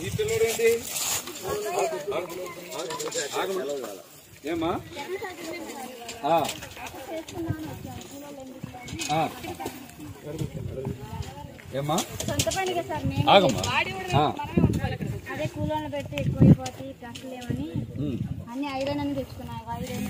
ఈ పిల్లడేంటి ఏమా ఆ. ఆ. ఏమ్మా సొంత పనిగా సార్ మేము ఆగమ్మా ఆ. అదే కూలోళ్ళు పెడితే ఎక్కువైపోతాయి కష్టలేమని ఉమ్. అన్ని ఐరన్ తెచ్చుకున్నాం ఐరన్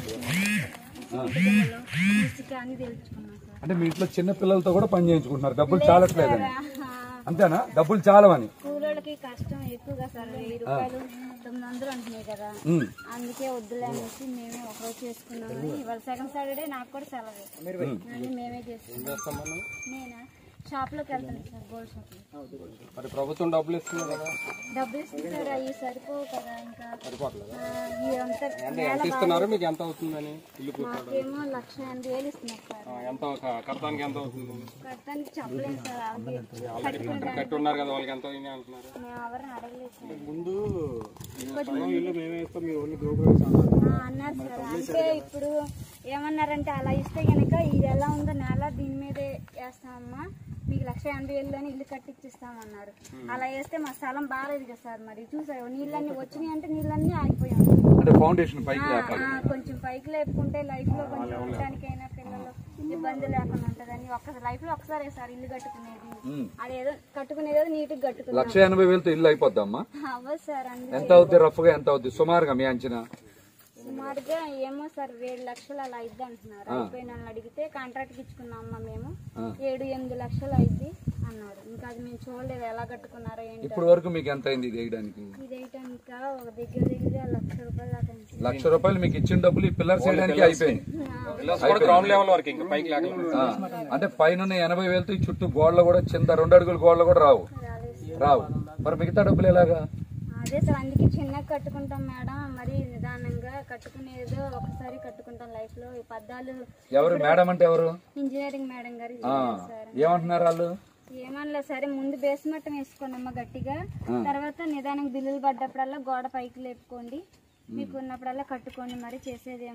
ఇసుక అన్ని తెచ్చుకున్నాం సార్ అంటే మీ ఇంట్లో చిన్న పిల్లలతో కూడా పని చేయించుకుంటున్నారు డబ్బులు చాలట్లేదని ఆహా. అంతేనా డబ్బులు చాలవని కూలోళ్ళకి కష్టం ఎక్కువగా సార్ వెయ్యి రూపాయలు తొమ్మిది వందలు అంటున్నాయి కదా ఉమ్. అందుకే వద్దులే అనేసి మేమే ఒకరోజు చేసుకున్నామని ఇవాళ సెకండ్ సాటర్డే నాకు కూడా సెలవే అని మేమే చేసుకున్నాం నేనా షాప్ లోకి వెళ్తాను సార్ గోల్డ్ షాప్ లో మరి ప్రభుత్వం డబ్బులు ఇస్తుంది కదా డబ్బులు ఇస్తుంది సార్ అవి సరిపోవు కదా ఇంకా సరిపోవట్లేదా ఆ, ఇదంతా అంటే ఎంత ఇస్తున్నారు మీకు ఎంత అవుతుందని ఇల్లు కూర్చోవడం మాకేమో లక్ష ఎనభై వేలు ఇస్తున్నారు సార్ ఆ, ఎంత ఒక- కట్టడానికి ఎంత అవుతుంది కట్టడానికి చెప్పలేదు సార్ అది ఆల్రెడీ ఇద్దరు కట్టి ఉన్నారు కదా వాళ్ళకి ఎంత అయింది అంటున్నారు మేము ఎవరిని అడగలేదు సార్ ముందు ఇల్లు మేమే ఇస్తాం మీరు ఓన్లీ ఆ, అన్నారు సార్ అంటే ఇప్పుడు ఏమన్నారంటే అలా ఇస్తే గనక ఇది ఎలా ఉందో నేల దీని మీదే వేస్తామమ్మా మీకు లక్ష ఎనభై వేలని ఇల్లు కట్టించిస్తామన్నారు అలా వేస్తే మా స్థలం బాగాలేదు కదా సార్ మరి చూసారు నీళ్ళన్నీ వచ్చినాయి అంటే నీళ్ళన్నీ ఆగిపోయాం అంటే ఫౌండేషన్ పైకి లేపాలి ఆ, కొంచెం పైకి లేపుకుంటే లైఫ్ లో కొంచెం ఉండడానికైనా పిల్లలు ఇబ్బంది లేకుండా ఉంటదని ఒక్క లైఫ్ లో ఒకసారి సార్ ఇల్లు కట్టుకునేది అదేదో కట్టుకునేది నీట్ గా కట్టుకున్నాం లక్ష ఎనభై వేలతో ఇల్లు అయిపోద్దమ్మా అవ్వదు సార్ అందుకే ఎంత అవుద్ది రఫ్ గా ఎంత అవుద్ది సుమారుగా మీ అంచనా సుమారుగా ఏమో సార్ ఏడు లక్షలు అలా అయిద్ది అంటున్నారు అయిపోయిన వాళ్ళని అడిగితే కాంట్రాక్ట్ ఇచ్చుకున్నాం అమ్మ మేము ఏడు ఎనిమిది లక్షలు అయింది అన్నారు ఇంకా అది మేము చూడలేదు ఎలా కట్టుకున్నారో ఏంటి ఇప్పుడు వరకు మీకు ఎంత అయింది ఇది వేయడానికి ఇది ఇంకా ఒక దగ్గర దగ్గర లక్ష రూపాయలు దాకా అయింది. లక్ష రూపాయలు మీకు ఇచ్చిన డబ్బులు ఈ పిల్లర్స్ వేయడానికి అయిపోయింది గ్రౌండ్ లెవెల్ వరకు ఇంకా పైకి లేక ఆ, అంటే పైన పైన వేలతో ఈ చుట్టూ గోడలు కూడా చింత రెండు అడుగుల గోడలు కూడా రావు రాలేదు. రావు మరి మిగతా డబ్బులు ఎలాగా అదే సార్ అందుకే చిన్నగా కట్టుకుంటాం మేడం మరి నిదానంగా కట్టుకునేదో ఒకసారి కట్టుకుంటాం లైఫ్ లో ఈ పద్దాలు ఎవరు మేడం అంటే ఎవరు ఇంజనీరింగ్ మేడం గారు ఆ, సార్ ఏమంటున్నారు వాళ్ళు ఏమనలే సరే ముందు బేస్ మట్టం వేసుకోండమ్మా గట్టిగా తర్వాత నిదానంగా బిల్లులు పడ్డప్పుడల్లా గోడ పైకి లేపుకోండి మీకు ఉన్నప్పుడల్లా కట్టుకోండి మరి చేసేది